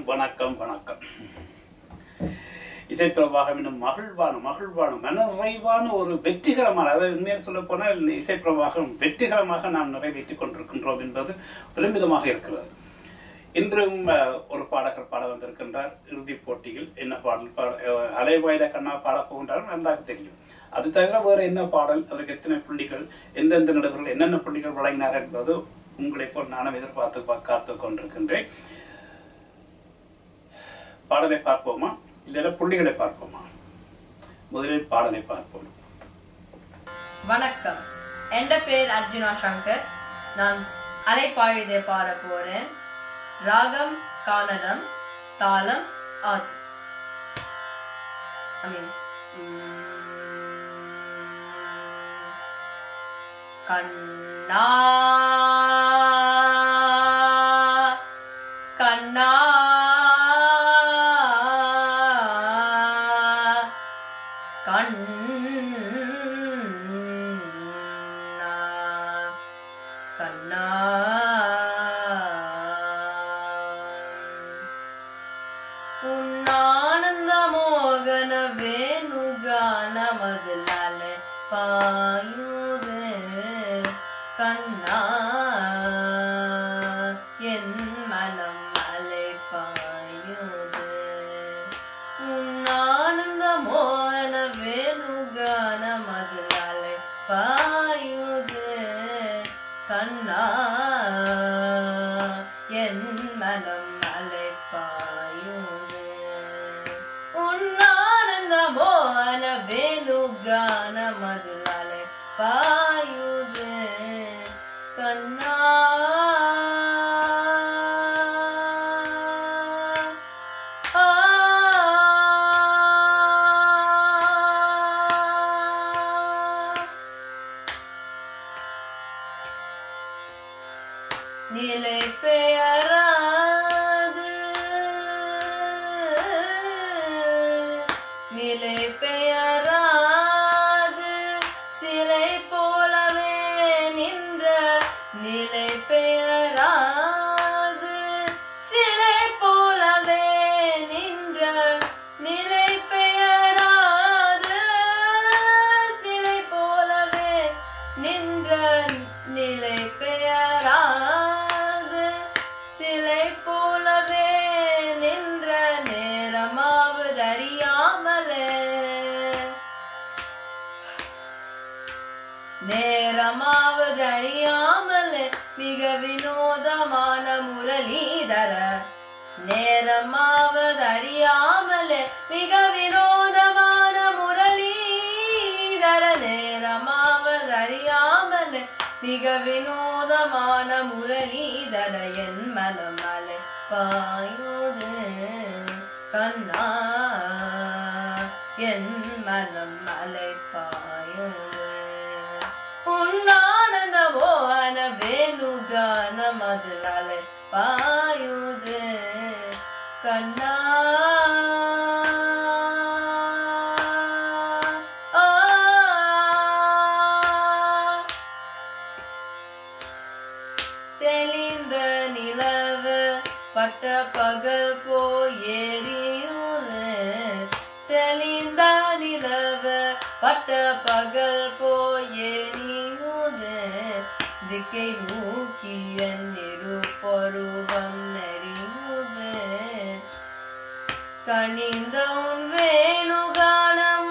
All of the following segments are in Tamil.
வணக்கம் வணக்கம் இசைப்பிரவாகம் என்னும் மகிழ்வான மகிழ்வான மனநிறைவான ஒரு வெற்றிகரமான அதாவது உண்மையாக சொல்ல போனால் இந்த இசைப்பிரவாகம் வெற்றிகரமாக நாம் நிறைவேற்றி கொண்டிருக்கின்றோம் என்பது பெருமிதமாக இருக்கிறது இன்றும் அஹ், ஒரு பாடகர் பாட வந்திருக்கின்றார் இறுதிப் போட்டியில் என்ன பாடல் பாட அஹ், அலைவாயுத கண்ணா பாடப் போகின்றார் நன்றாக தெரியும் அது தவிர வேறு என்ன பாடல் அதற்கு எத்தனை புள்ளிகள் எந்தெந்த நடுவர்கள் என்னென்ன புள்ளிகள் வழங்கினார் என்பது உங்களை போல் நானும் எதிர்பார்த்து பா- காத்துக் கொண்டிருக்கின்றேன் பாடலை பார்ப்போமா இல்லைன்னா புள்ளிகளை பார்ப்போமா முதலில் பாடலை பார்ப்போம் வணக்கம் என் பேர் அர்ஜுனா சங்கர் நான் அலைப்பாயுதே பாட போறேன் ராகம் கானடம் தாளம் ஆதி ஐ மீன் கண்ணா கண்ணா கண்ணா கண்ணா உன்னானந்த மோகன வேணுகான மதுலால பாயுது கண்ணா என் மனம் அலை பாயுது உன்னானந்த மோகன வேணுகான மதுலால பாயுது கண்ணா என் மனம் அலை பாயுது உன்னானந்த மோகன வேணுகான மதுலால பாயுது கண்ணா நிலை பெயராது நிலை பெயராது சிலை போலவே நின்ற நிலை பெயராது சிலை போலவே நின்ற நிலை பெயராது சிலை போலவே நின்ற நிலை பெயராது சிலை போலவே நின்ற நேரமாவது அறியாமலே நேரமாவது அறியாமலே மிக வினோதமான முரளிதர நேரமாவது அறியாமலே மிக வினோதமான முரளிதர நேரமாவது அறியாமலே மிக வினோதமான முரளிதர என் மனமலை பாயுது கண்ணா என் மனம் மலை பாயுது உன்னானந்தமோ அன வேணுகான மதுலாலை பாயுது கண்ணா ஆ. தெளிந்த நிலவு பட்ட பகல் போய் எரியுது தெளிந்த நிலவு பட்ட பகல் போய் எரியுது திக்கை நோக்கி என் இருப்பருவம் நெறியுது கனிந்த உன் வேணுகானம்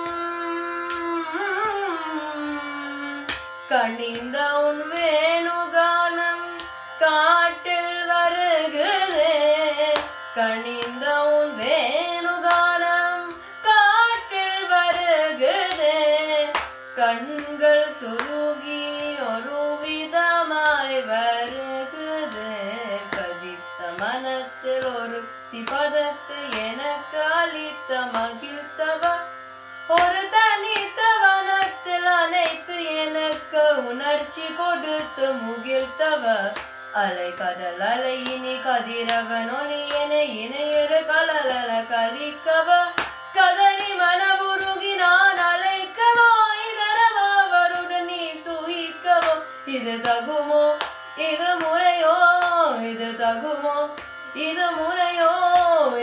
கனிந்த உன் வேணுகானம் காட்டில் வருகுதே கனிந்த உன் வேணுகானம் காட்டில் வருகுதே கண்கள் சுருகி ஒரு விதமாய் வருகுதே கதித்த மனத்தில் ஒரு சிபதத்து எனக்கு அளித்த மகிழ்த்தவ ஒரு தனித்த வனத்தில் அனைத்து எனக்கு உணர்ச்சி கொடுத்து முகிழ்த்தவ அலை கடல் அலை இனி கதிரவன் ஒளி என இணையரு கலலல கலிக்கவ கதறி மனபுருகி நான் அழைக்கவோ இதரவா வருடன் நீ சுகிக்கவோ இது தகுமோ இது முறையோ இது தகுமோ இது முறையோ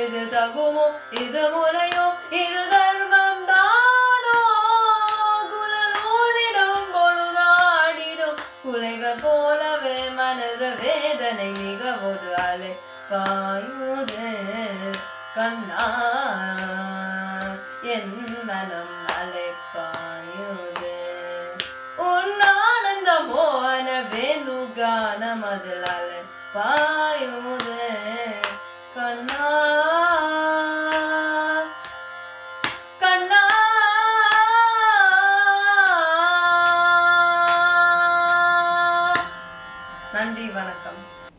தகுமோ இது முறையோ இது தர்மம் தானோ குலநூலிடும் பொழுதாடிடும் குலைகள் போலவே மனத வேதனை மிக ஒரு அலை பாயுதே கண்ணா என் மனம் அலை பாயுதே உன்னானந்த மோகன வேணுகானம் அதில் அலை பாயுதே கண்ணா கண்ணா நன்றி வணக்கம்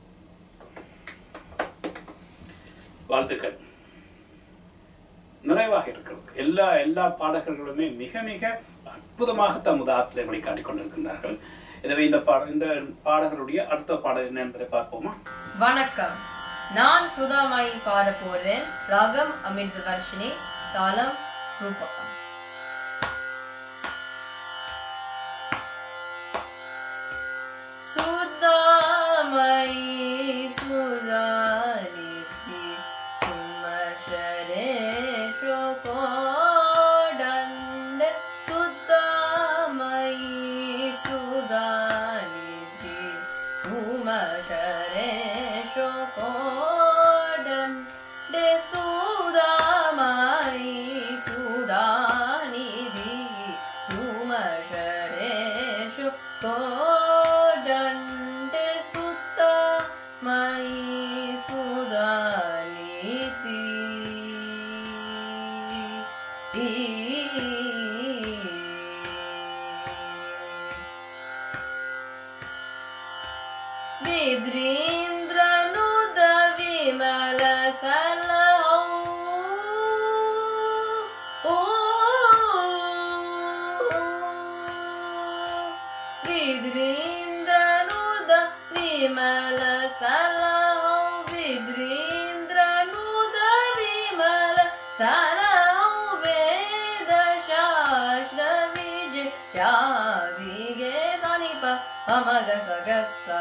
வாழ்த்துக்கள் நிறைவாக இருக்கிறது எல்லா எல்லா பாடகர்களுமே மிக மிக அற்புதமாக தமது ஆற்றலை வெளிக்காட்டிக் கொண்டிருக்கின்றார்கள் எனவே இந்த பாட இந்த பாடகருடைய அடுத்த பாடல் என்ன என்பதை பார்ப்போமா வணக்கம் நான் சுதாமாயி பாட போறேன் ராகம் அமிர்த வர்ஷினி தாளம் ரூபகம் சுதாமயி சுதானிதி சுமஷரே கோடண்ட சுத்தாமயி சுதானிதி சுமஷரே கோடண்ட சுதாமயி சுதானிதி சுமஷரே கோடண்ட சுத்தமயி சுதானிதி विद्रीन्द्रनुद विमल सलहौ ओ विद्रीन्द्रनुद विमल सलहौ विद्रीन्द्रनुद विमल सलहौ वेदशास्त्र विजय विगे सनिप अमग सगसा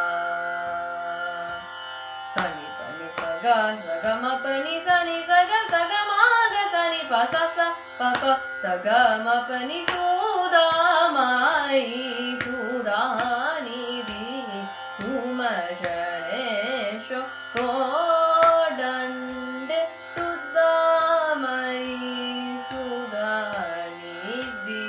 सनि पनि सग सग म पनि सनि सग सग माग सनि प स स प प सग म पनि सुदामाई सुदानी दि सुमशरेशो कोडण्डे सुदामयि सुदानी दि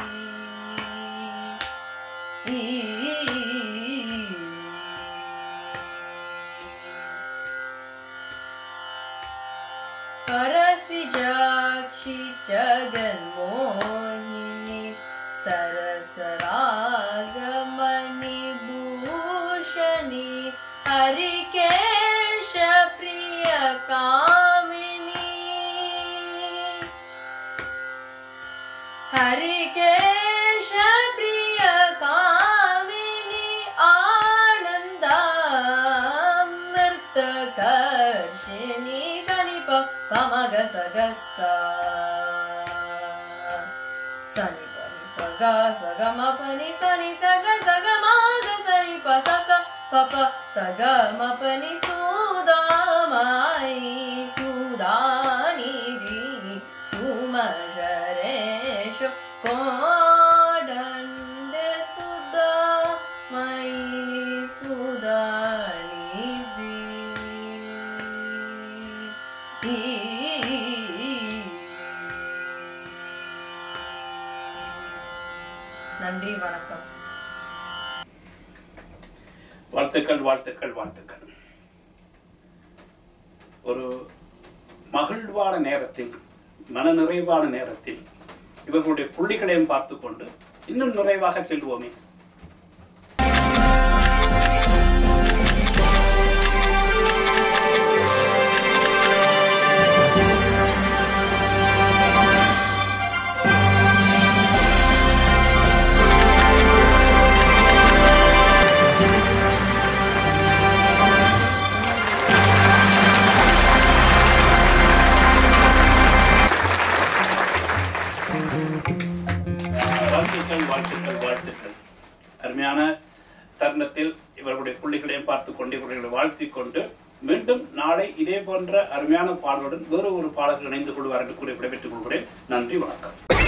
परसिजाक्षि जगन्मोहिनी सरसरागमणिभूषणी हरिकेश प्रिय कामिनी हरिकेश प्रिय कामिनी आनन्द मृतकर्षिणी सनिप पमग सगस्ता सनि पनि सग सग म पनि सनि सग सग माग सनि प स स प प सग म पनि सुदामाई सुदानी दि सुमशरेश कोडण्ड सुदामयि सुदानी நன்றி வணக்கம் வாழ்த்துக்கள் வாழ்த்துக்கள் வாழ்த்துக்கள் ஒரு மகிழ்வான நேரத்தில் மனநிறைவான நேரத்தில் இவர்களுடைய புள்ளிகளையும் பார்த்துக் கொண்டு இன்னும் நிறைவாக செல்வோமே வாழ்த்துக்கள் வாழ்த்துக்கள் வாழ்த்துக்கள் அருமையான தருணத்தில் இவர்களுடைய புள்ளிகளையும் பார்த்து கொண்டு இவர்களை வாழ்த்திக் கொண்டு மீண்டும் நாளை இதே போன்ற அருமையான பாடலுடன் வேறு ஒரு பாடல்கள் இணைந்து கொள்வார் என்று கூறி விடைபெற்றுக் கொள்கிறேன் நன்றி வணக்கம்